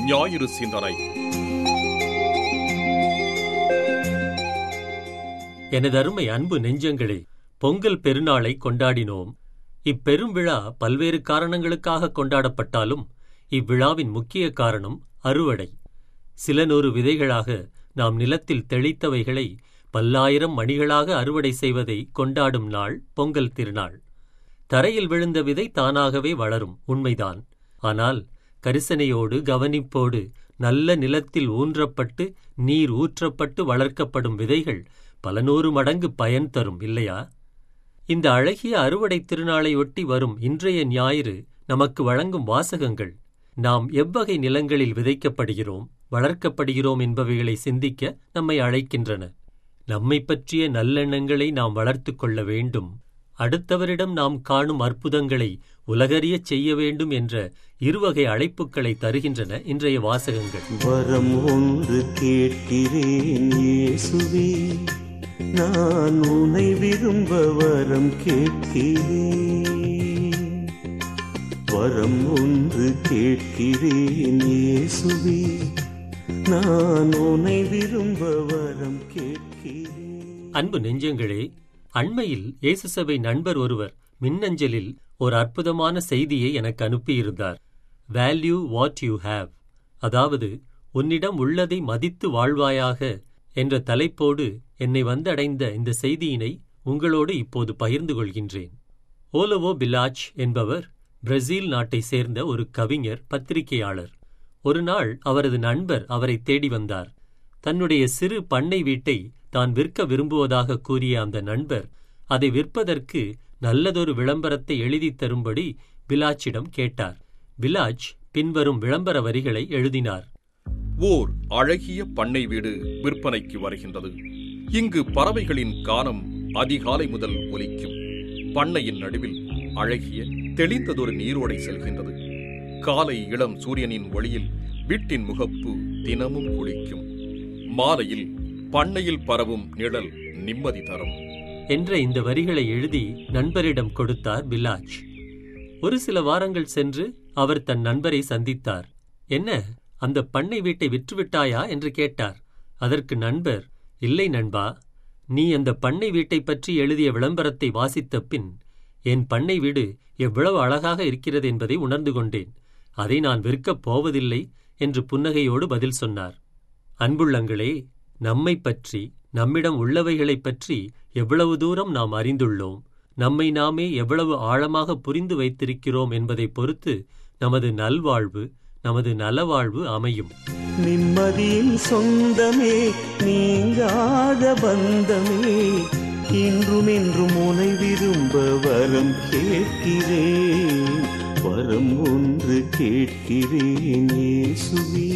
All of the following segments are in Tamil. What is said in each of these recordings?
ஞாயிறு சிந்தனை எனதருமை அன்பு நெஞ்சங்களே பொங்கல் பெருநாளை கொண்டாடினோம் இப்பெரும் விழா பல்வேறு காரணங்களுக்காக கொண்டாடப்பட்டாலும் இவ்விழாவின் முக்கிய காரணம் அறுவடை சில நூறு விதைகளாக நாம் நிலத்தில் தெளித்தவைகளை பல்லாயிரம் மணிகளாக அறுவடை செய்வதை கொண்டாடும் நாள் பொங்கல் திருநாள் தரையில் விழுந்த விதை தானாகவே வளரும் உண்மைதான் ஆனால் கரிசனையோடு கவனிப்போடு நல்ல நிலத்தில் ஊன்றப்பட்டு நீர் ஊற்றப்பட்டு வளர்க்கப்படும் விதைகள் பல நூறு மடங்கு பயன் தரும் இல்லையா இந்த அழகிய அறுவடை திருநாளையொட்டி வரும் இன்றைய ஞாயிறு நமக்கு வழங்கும் வாசகங்கள் நாம் எவ்வகை நிலங்களில் விதைக்கப்படுகிறோம் வளர்க்கப்படுகிறோம் என்பவைகளை சிந்திக்க நம்மை அழைக்கின்றன நம்மை பற்றிய நல்லெண்ணங்களை நாம் வளர்த்துக் கொள்ள வேண்டும் அடுத்தவரிடம் நாம் காணும் அற்புதங்களை உலகறியச் செய்ய வேண்டும் என்ற இருவகை அழைப்புகளை தருகின்றன இன்றைய வாசகங்கள் வரம் ஒன்று கேட்கிறேன் இயேசுவே நான் உன்னை விரும்ப வரம் கேட்கிறேன் வரம் ஒன்று கேட்கிறேன் இயேசுவே நான் உன்னை விரும்ப வரம் கேட்கிறேன் அன்பு நெஞ்சங்களே அண்மையில் இயேசு சபை நண்பர் ஒருவர் மின்னஞ்சலில் ஒரு அற்புதமான செய்தியை எனக்கு அனுப்பியிருந்தார் வேல்யூ வாட் யூ ஹேவ் அதாவது உன்னிடம் உள்ளதை மதித்து வாழ்வாயாக என்ற தலைப்போடு என்னை வந்தடைந்த இந்த செய்தியினை உங்களோடு இப்போது பகிர்ந்து கொள்கின்றேன் ஓலோவோ பிலாச் என்பவர் பிரேசில் நாட்டை சேர்ந்த ஒரு கவிஞர் பத்திரிகையாளர் ஒரு நாள் அவரது நண்பர் அவரை தேடி வந்தார் தன்னுடைய சிறு பண்ணை வீட்டை தான் விற்க விரும்புவதாக கூறிய அந்த நண்பர் அதை விற்பதற்கு நல்லதொரு விளம்பரத்தை எழுதித் தரும்படி பிலாச்சிடம் கேட்டார் பிலாச் பின்வரும் விளம்பர வரிகளை எழுதினார் ஓர் அழகிய பண்ணை வீடு விற்பனைக்கு வருகின்றது இங்கு பறவைகளின் கானம் அதிகாலை முதல் ஒலிக்கும் பண்ணையின் நடுவில் அழகிய தெளிந்ததொரு நீரோடை செல்கின்றது காலை இளம் சூரியனின் ஒளியில் வீட்டின் முகப்பு தினமும் குளிக்கும் மாலையில் பண்ணையில் பரவும் நிழல் நிம்மதி தரும் என்ற இந்த வரிகளை எழுதி நண்பரிடம் கொடுத்தார் பிலாச் ஒரு சில வாரங்கள் சென்று அவர் தன் நண்பரை சந்தித்தார் என்ன அந்த பண்ணை வீட்டை விற்றுவிட்டாயா என்று கேட்டார் அதற்கு நண்பர் இல்லை நண்பா நீ அந்த பண்ணை வீட்டைப் பற்றி எழுதிய விளம்பரத்தை வாசித்த பின் என் பண்ணை வீடு எவ்வளவு அழகாக இருக்கிறது என்பதை உணர்ந்து கொண்டேன் அதை நான் விற்கப் போவதில்லை என்று புன்னகையோடு பதில் சொன்னார் அன்புள்ளங்களே நம்மைப் பற்றி நம்மிடம் உள்ளவைகளைப் பற்றி எவ்வளவு தூரம் நாம் அறிந்துள்ளோம் நம்மை நாமே எவ்வளவு ஆழமாக புரிந்து வைத்திருக்கிறோம் என்பதைப் பொறுத்து நமது நல்வாழ்வு நமது நலவாழ்வு அமையும் நிம்மதியின் சொந்தமே நீங்காத பந்தமே இன்றும் என்றும் உனை விரும்ப வரம் கேட்கிறேன் வரம் ஒன்று கேட்கிறேன் இயேசுவே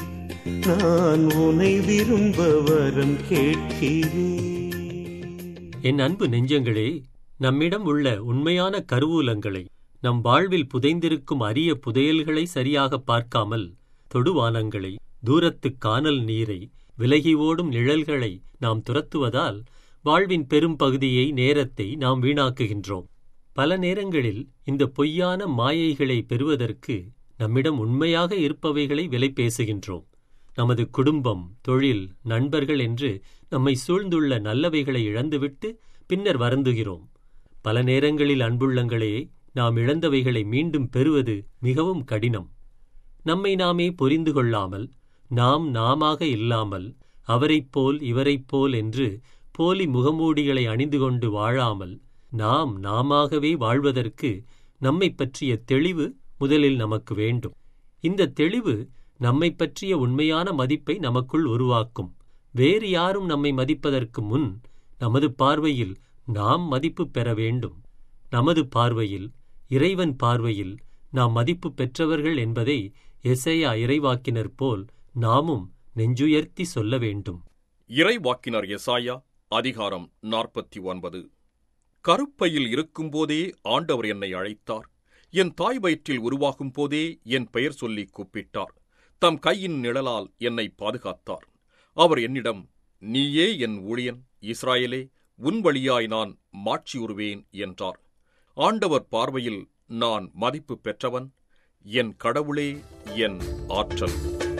நான் உனை விரும்ப வரம் கேட்கிறேன் என் அன்பு நெஞ்சங்களே நம்மிடம் உள்ள உண்மையான கருவூலங்களை நம் வாழ்வில் புதைந்திருக்கும் அரிய புதையல்களை சரியாக பார்க்காமல் தொடுவானங்களை தூரத்துக் கானல் நீரை விலகி ஓடும் நிழல்களை நாம் துரத்துவதால் வாழ்வின் பெரும் பகுதியை நேரத்தை நாம் வீணாக்குகின்றோம் பல நேரங்களில் இந்த பொய்யான மாயைகளை பெறுவதற்கு நம்மிடம் உண்மையாக இருப்பவைகளை விலை பேசுகின்றோம் நமது குடும்பம் தொழில் நண்பர்கள் என்று நம்மை சூழ்ந்துள்ள நல்லவைகளை இழந்துவிட்டு பின்னர் வருந்துகிறோம் பல நேரங்களில் அன்புள்ளங்களே நாம் இழந்தவைகளை மீண்டும் பெறுவது மிகவும் கடினம் நம்மை நாமே புரிந்து கொள்ளாமல் நாம் நாமாக இல்லாமல் அவரைப் போல் இவரைப் போல் என்று போலி முகமூடிகளை அணிந்து கொண்டு வாழாமல் நாம் நாமாகவே வாழ்வதற்கு நம்மைப் பற்றிய தெளிவு முதலில் நமக்கு வேண்டும் இந்த தெளிவு நம்மைப் பற்றிய உண்மையான மதிப்பை நமக்குள் உருவாக்கும் வேறு யாரும் நம்மை மதிப்பதற்கு முன் நமது பார்வையில் நாம் மதிப்பு பெற வேண்டும் நமது பார்வையில் இறைவன் பார்வையில் நாம் மதிப்பு பெற்றவர்கள் என்பதை எசையா இறைவாக்கினர் போல் நாமும் நெஞ்சுயர்த்தி சொல்ல வேண்டும் இறைவாக்கினர் எசாயா அதிகாரம் நாற்பத்தி ஒன்பது கருப்பையில் இருக்கும்போதே ஆண்டவர் என்னை அழைத்தார் என் தாய் வயிற்றில் உருவாகும் போதே என் பெயர் சொல்லி கூப்பிட்டார் தம் கையின் நிழலால் என்னை பாதுகாத்தார் அவர் என்னிடம் நீயே என் ஊழியன் இஸ்ராயேலே உன் வழியாய் நான் மாட்சியுறுவேன் என்றார் ஆண்டவர் பார்வையில் நான் மதிப்பு பெற்றவன் என் கடவுளே என் ஆற்றல்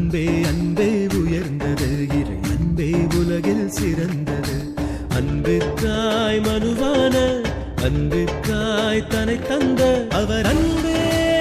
அன்பே அன்பே உயர்ந்தது இறை அன்பே உலகில் சிறந்தது அன்புக்காய் மனுவான அன்புக்காய் தன்னை தந்த அவர் அன்பே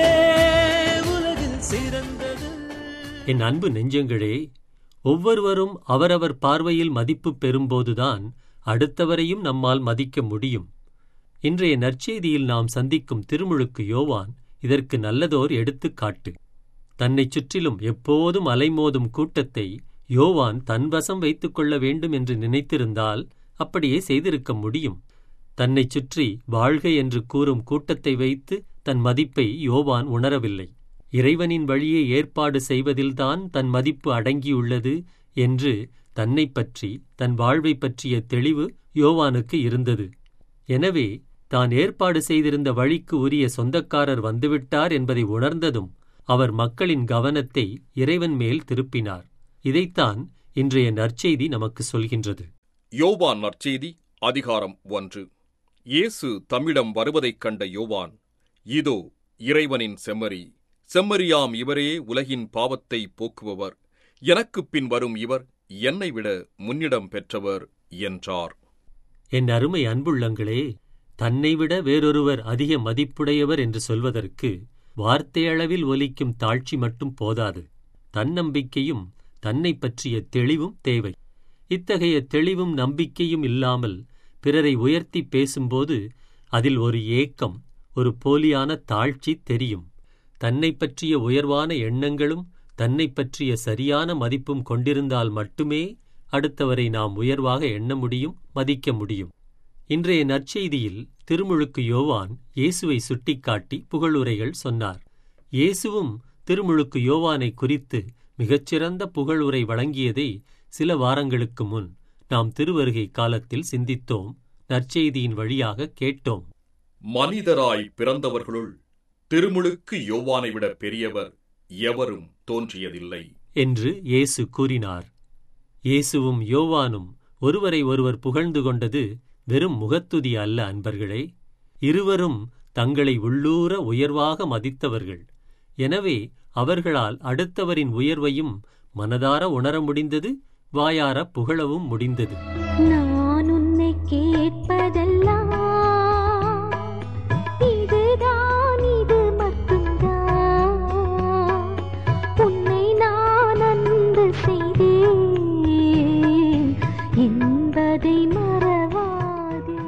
உலகில் சிறந்தது என் அன்பு நெஞ்சங்களே ஒவ்வொருவரும் அவரவர் பார்வையில் மதிப்பு பெறும்போதுதான் அடுத்தவரையும் நம்மால் மதிக்க முடியும் இன்றைய நற்செய்தியில் நாம் சந்திக்கும் திருமுழுக்கு யோவான் இதற்கு நல்லதோர் எடுத்துக்காட்டு தன்னைச் சுற்றிலும் எப்போதும் அலைமோதும் கூட்டத்தை யோவான் தன்வசம் வைத்துக் கொள்ள வேண்டும் என்று நினைத்திருந்தால் அப்படியே செய்திருக்க முடியும் தன்னைச் சுற்றி வாழ்க என்று கூறும் கூட்டத்தை வைத்து தன் மதிப்பை யோவான் உணரவில்லை இறைவனின் வழியே ஏற்பாடு செய்வதில்தான் தன் மதிப்பு அடங்கியுள்ளது என்று தன்னைப் பற்றி தன் வாழ்வைப் பற்றிய தெளிவு யோவானுக்கு இருந்தது எனவே தான் ஏற்பாடு செய்திருந்த வழிக்கு உரிய சொந்தக்காரர் வந்துவிட்டார் என்பதை உணர்ந்ததும் அவர் மக்களின் கவனத்தை இறைவன் மேல் திருப்பினார் இதைத்தான் இன்றைய நற்செய்தி நமக்கு சொல்கின்றது யோவான் நற்செய்தி அதிகாரம் ஒன்று இயேசு தம்மிடம் வருவதைக் கண்ட யோவான் இதோ இறைவனின் செம்மறி செம்மறியாம் இவரே உலகின் பாவத்தை போக்குபவர் எனக்குப் பின் வரும் இவர் என்னை விட முன்னிடம் பெற்றவர் என்றார் என் அருமை அன்புள்ளங்களே தன்னை விட வேறொருவர் அதிக மதிப்புடையவர் என்று சொல்வதற்கு வார்த்தையளவில் ஒலிக்கும் தாழ்ச்சி மட்டும் போதாது தன்னம்பிக்கையும் தன்னைப் பற்றிய தெளிவும் தேவை இத்தகைய தெளிவும் நம்பிக்கையும் இல்லாமல் பிறரை உயர்த்தி பேசும்போது அதில் ஒரு ஏக்கம் ஒரு போலியான தாழ்ச்சி தெரியும் தன்னைப் பற்றிய உயர்வான எண்ணங்களும் தன்னைப் பற்றிய சரியான மதிப்பும் கொண்டிருந்தால் மட்டுமே அடுத்தவரை நாம் உயர்வாக எண்ண முடியும் மதிக்க முடியும் இன்றைய நற்செய்தியில் திருமுழுக்கு யோவான் இயேசுவை சுட்டிக்காட்டி புகழுரைகள் சொன்னார் இயேசுவும் திருமுழுக்கு யோவானை குறித்து மிகச்சிறந்த புகழுரை வழங்கியதை சில வாரங்களுக்கு முன் நாம் திருவருகை காலத்தில் சிந்தித்தோம் நற்செய்தியின் வழியாக கேட்டோம் மனிதராய் பிறந்தவர்களுள் திருமுழுக்கு யோவானை விட பெரியவர் எவரும் தோன்றியதில்லை என்று இயேசு கூறினார் இயேசுவும் யோவானும் ஒருவரை ஒருவர் புகழ்ந்து கொண்டது வெறும் முகத்துதி அல்ல அன்பர்களே இருவரும் தங்களை உள்ளூர உயர்வாக மதித்தவர்கள் எனவே அவர்களால் அடுத்தவரின் உயர்வையும் மனதார உணர முடிந்தது வாயார புகழவும் முடிந்தது நான் உன்னை கேட்பதெல்லாம் இதுதான் இது மட்டும்தான் உன்னை நான் அன்பு செய்தேன் என்பதை மறவாதே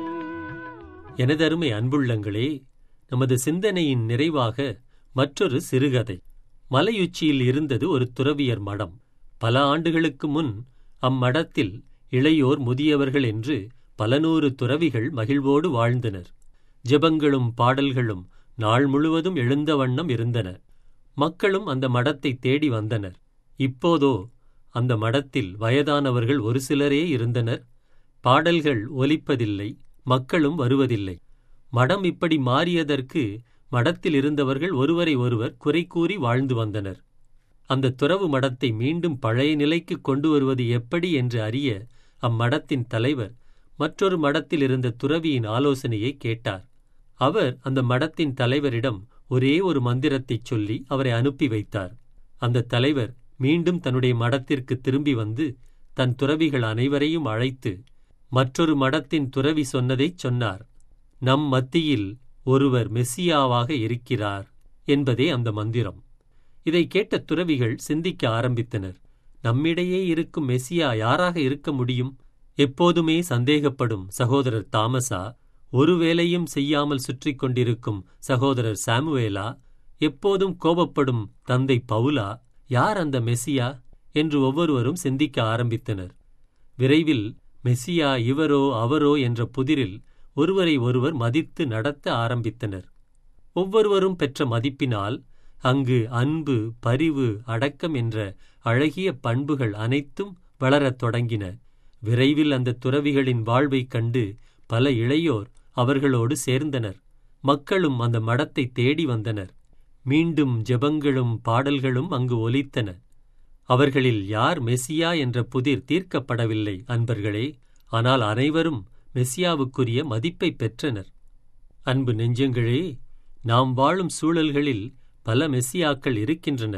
எனதருமை அன்புள்ளங்களே நமது சிந்தனையின் நிறைவாக மற்றொரு சிறுகதை மலையுச்சியில் இருந்தது ஒரு துறவியர் மடம் பல ஆண்டுகளுக்கு முன் அம்மடத்தில் இளையோர் முதியவர்கள் என்று பல நூறு துறவிகள் மகிழ்வோடு வாழ்ந்தனர் ஜெபங்களும் பாடல்களும் நாள் முழுவதும் எழுந்த வண்ணம் இருந்தன மக்களும் அந்த மடத்தை தேடி வந்தனர் இப்போதோ அந்த மடத்தில் வயதானவர்கள் ஒரு சிலரே இருந்தனர் பாடல்கள் ஒலிப்பதில்லை மக்களும் வருவதில்லை மடம் இப்படி மாறியதற்கு மடத்தில் இருந்தவர்கள் ஒருவரை ஒருவர் குறை கூறி வாழ்ந்து வந்தனர் அந்த துறவு மடத்தை மீண்டும் பழைய நிலைக்கு கொண்டு வருவது எப்படி என்று அறிய அம்மடத்தின் தலைவர் மற்றொரு மடத்தில் இருந்த துறவியின் ஆலோசனையை கேட்டார் அவர் அந்த மடத்தின் தலைவரிடம் ஒரே ஒரு மந்திரத்தைச் சொல்லி அவரை அனுப்பி வைத்தார் அந்த தலைவர் மீண்டும் தன்னுடைய மடத்திற்கு திரும்பி வந்து தன் துறவிகள் அனைவரையும் அழைத்து மற்றொரு மடத்தின் துறவி சொன்னதைச் சொன்னார் நம் மத்தியில் ஒருவர் மெஸ்ஸியாவாக இருக்கிறார் என்பதே அந்த மந்திரம் இதை கேட்ட துறவிகள் சிந்திக்க ஆரம்பித்தனர் நம்மிடையே இருக்கும் மெஸ்ஸியா யாராக இருக்க முடியும் எப்போதுமே சந்தேகப்படும் சகோதரர் தாமஸா ஒரு வேலையும் செய்யாமல் சுற்றிக் கொண்டிருக்கும் சகோதரர் சாமுவேலா எப்போதும் கோபப்படும் தந்தை பவுலா யார் அந்த மெஸ்ஸியா என்று ஒவ்வொருவரும் சிந்திக்க ஆரம்பித்தனர் விரைவில் மெஸ்ஸியா இவரோ அவரோ என்ற புதிரில் ஒருவரை ஒருவர் மதித்து நடத்த ஆரம்பித்தனர் ஒவ்வொருவரும் பெற்ற மதிப்பினால் அங்கு அன்பு பரிவு அடக்கம் என்ற அழகிய பண்புகள் அனைத்தும் வளரத் தொடங்கின விரைவில் அந்த துறவிகளின் வாழ்வைக் கண்டு பல இளையோர் அவர்களோடு சேர்ந்தனர் மக்களும் அந்த மடத்தை தேடி வந்தனர் மீண்டும் ஜெபங்களும் பாடல்களும் அங்கு ஒலித்தன அவர்களில் யார் மெஸ்ஸியா என்ற புதிர் தீர்க்கப்படவில்லை அன்பர்களே ஆனால் அனைவரும் மெஸ்ஸியாவுக்குரிய மதிப்பை பெற்றனர் அன்பு நெஞ்சங்களே நாம் வாழும் சூழல்களில் பல மெஸ்ஸியாக்கள் இருக்கின்றனர்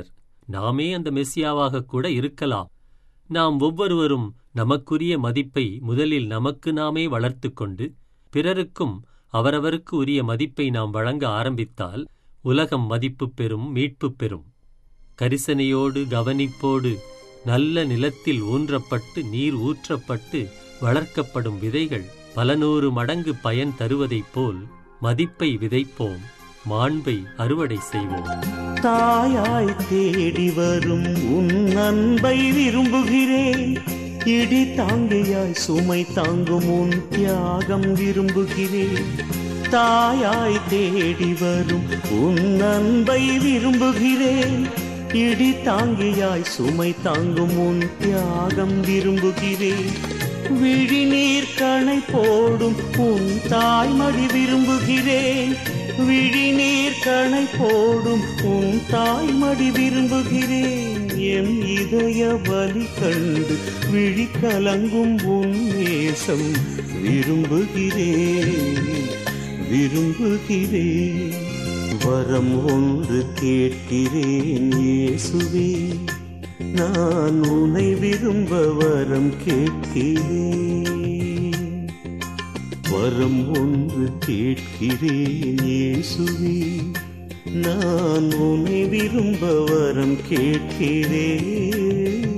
நாமே அந்த மெஸ்ஸியாவாக கூட இருக்கலாம் நாம் ஒவ்வொருவரும் நமக்குரிய மதிப்பை முதலில் நமக்கு நாமே வளர்த்துக் கொண்டு பிறருக்கும் அவரவருக்கு உரிய மதிப்பை நாம் வழங்க ஆரம்பித்தால் உலகம் மதிப்பு பெறும் மீட்பு பெறும் கரிசனையோடு கவனிப்போடு நல்ல நிலத்தில் ஊன்றப்பட்டு நீர் ஊற்றப்பட்டு வளர்க்கப்படும் விதைகள் பல நூறு மடங்கு பயன் தருவதைப் போல் மதிப்பை விதைப்போம் மாண்பை அறுவடை செய்வோம் தாயாய் தேடி வரும் உன் அன்பை விரும்புகிறேன் இடி தாங்கியாய் சுமை தாங்கும் உன் தியாகம் விரும்புகிறேன் தாயாய் தேடி வரும் உன் அன்பை விரும்புகிறேன் இடி தாங்கியாய் சுமை தாங்கும் உன் தியாகம் விரும்புகிறேன் விழிநீர் கணை போடும் உன் தாய்மடி விரும்புகிறேன் விழிநீர் கணை போடும் உன் தாய்மடி விரும்புகிறேன் என் இதய வலி கண்டு விழி கலங்கும் உன் நேசம் விரும்புகிறேன் விரும்புகிறேன் வரம் ஒன்று கேட்கிறேன் இயேசுவே நான் உன்னை விரும்ப வரம் கேட்கிறேன் வரம் ஒன்று கேட்கிறேன் இயேசுவே நான் உன்னை விரும்ப வரம் கேட்கிறேன்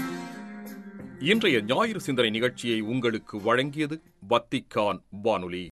இன்றைய ஞாயிறு சிந்தனை நிகழ்ச்சியை உங்களுக்கு வழங்கியது வத்திக்கான் வானொலி